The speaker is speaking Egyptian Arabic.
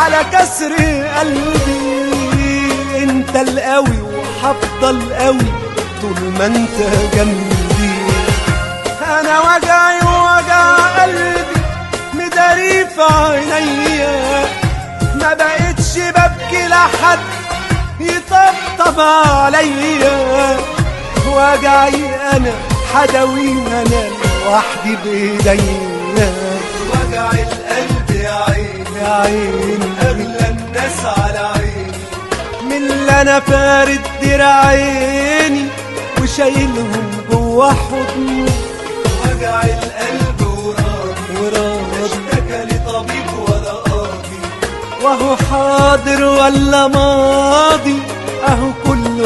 على كسر قلبي انت القوي وهفضل قوي طول ما انت جنبي انا وجعي ووجع قلبي مداري في عينيا ما بقتش ببكي لحد يطبطب عليا وجعي انا حدوي انا لوحدي بايديا وجع القلب يا عيني يا عيني اغلى الناس على عيني من اللي انا فارد دراعيني وشايلهم جوا حضني وجع القلب وراضي وراضي اشتكى لطبيب ولا قاضي وهو حاضر ولا ماضي اهو كله